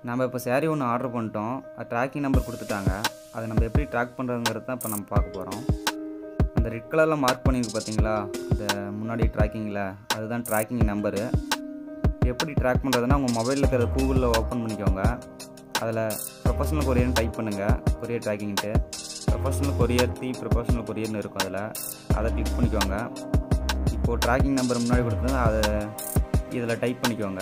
நம்ம இப்போ saree ஒன்று ஆர்டர் பண்ணிட்டோம் அது ட்ராக்கிங் நம்பர் கொடுத்துட்டாங்க அதை நம்ம எப்படி ட்ராக் பண்ணுறதுங்கிறது தான் இப்போ நம்ம பார்க்க போகிறோம் அந்த ரெட் கலரில் மார்க் பண்ணியிருக்கு பார்த்தீங்களா இந்த முன்னாடி ட்ராக்கிங்கில் அதுதான் ட்ராக்கிங் நம்பரு எப்படி ட்ராக் பண்ணுறதுன்னா உங்கள் மொபைலில் இருக்கிற கூகுளில் ஓப்பன் பண்ணிக்கோங்க அதில் ப்ரொஃபஷனல் கொரியர்னு டைப் பண்ணுங்கள் கொரியர் ட்ராக்கிங்ட்டு ப்ரொஃபஷனல் கொரியர் தி ப்ரொஃபஷனல் கொரியர்னு இருக்கும் அதில் அதை கிளிக் பண்ணிக்கோங்க இப்போது ட்ராக்கிங் நம்பர் முன்னாடி கொடுத்தது அதை இதில் டைப் பண்ணிக்கோங்க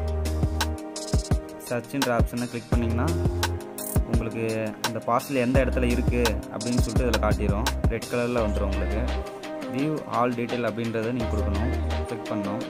சர்ச்ன்ற ஆப்ஷனை கிளிக் பண்ணிங்கன்னா உங்களுக்கு அந்த பார்சல் எந்த இடத்துல இருக்குது அப்படின்னு சொல்லிட்டு இதில் காட்டிடும் ரெட் கலரில் வந்துடும் உங்களுக்கு வியூ ஆல் டீட்டெயில் அப்படின்றத நீங்கள் கொடுக்கணும் கிளிக் பண்ணணும்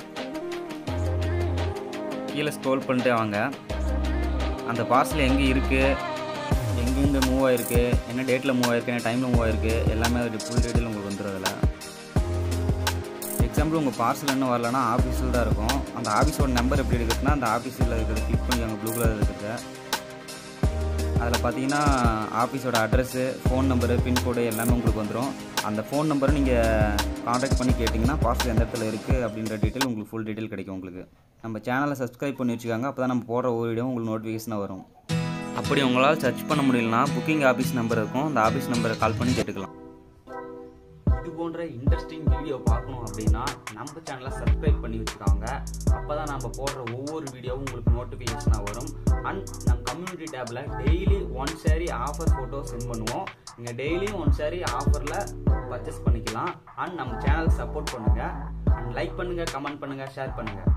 கீழே ஸ்க்ரோல் பண்ணிட்டே வாங்க அந்த பார்சல் எங்கே இருக்குது எங்கெங்கே மூவ் ஆயிருக்கு என்ன டேட்டில் மூவ் ஆயிருக்கு என்ன டைமில் மூவ் ஆயிருக்கு எல்லாமே அது ஃபுல் டீட்டெயில் உங்களுக்கு வந்துடும் அதில் எக்ஸாம்பிள் உங்கள் பார்சல் என்ன வரலன்னா ஆஃபீஸில் தான் இருக்கும் அந்த ஆஃபீஸோட நம்பர் எப்படி இருக்குதுன்னா அந்த ஆஃபீஸில் இருக்கிறது கிளிக் பண்ணிக்கோங்க ப்ளூ கலர் இருக்கிறத அதில் பார்த்தீங்கன்னா ஆஃபீஸோட அட்ரஸ்ஸு ஃபோன் நம்பரு பின்கோடு எல்லாமே உங்களுக்கு வந்துடும் அந்த ஃபோன் நம்பரை நீங்கள் காண்டாக்ட் பண்ணி கேட்டிங்கன்னா பார்சல் எந்த இடத்துல இருக்குது அப்படின்ற டீட்டெயில் உங்களுக்கு ஃபுல் டீட்டெயில் கிடைக்கும் உங்களுக்கு நம்ம சேனலை சப்ஸ்கிரைப் பண்ணி வச்சுக்காங்க அப்போ தான் நம்ம போடுற ஒவ்வொரு வீடியோ உங்களுக்கு நோட்டிஃபிகேஷனாக வரும் அப்படி உங்களால் சர்ச் பண்ண முடியலனா புக்கிங் ஆஃபீஸ் நம்பர் இருக்கும் அந்த ஆஃபீஸ் நம்பரை கால் பண்ணி கேட்டுக்கலாம் இது போன்ற இன்ட்ரெஸ்டிங் வீடியோ பார்க்கணும் அப்படின்னா நம்ம சேனலை சப்ஸ்கிரைப் பண்ணி வச்சுக்கோங்க அப்போ தான் நம்ம போடுற ஒவ்வொரு வீடியோவும் உங்களுக்கு நோட்டிஃபிகேஷனாக வரும் அண்ட் நம்ம கம்யூனிட்டி டேப்பில் daily one sari offer photo send பண்ணுவோம் நீங்கள் டெய்லியும் ஒன் சாரி ஆஃபரில் பர்ச்சேஸ் பண்ணிக்கலாம் அண்ட் நம்ம சேனல் சப்போர்ட் பண்ணுங்கள் அண்ட் லைக் பண்ணுங்கள் கமெண்ட் பண்ணுங்கள் ஷேர் பண்ணுங்கள்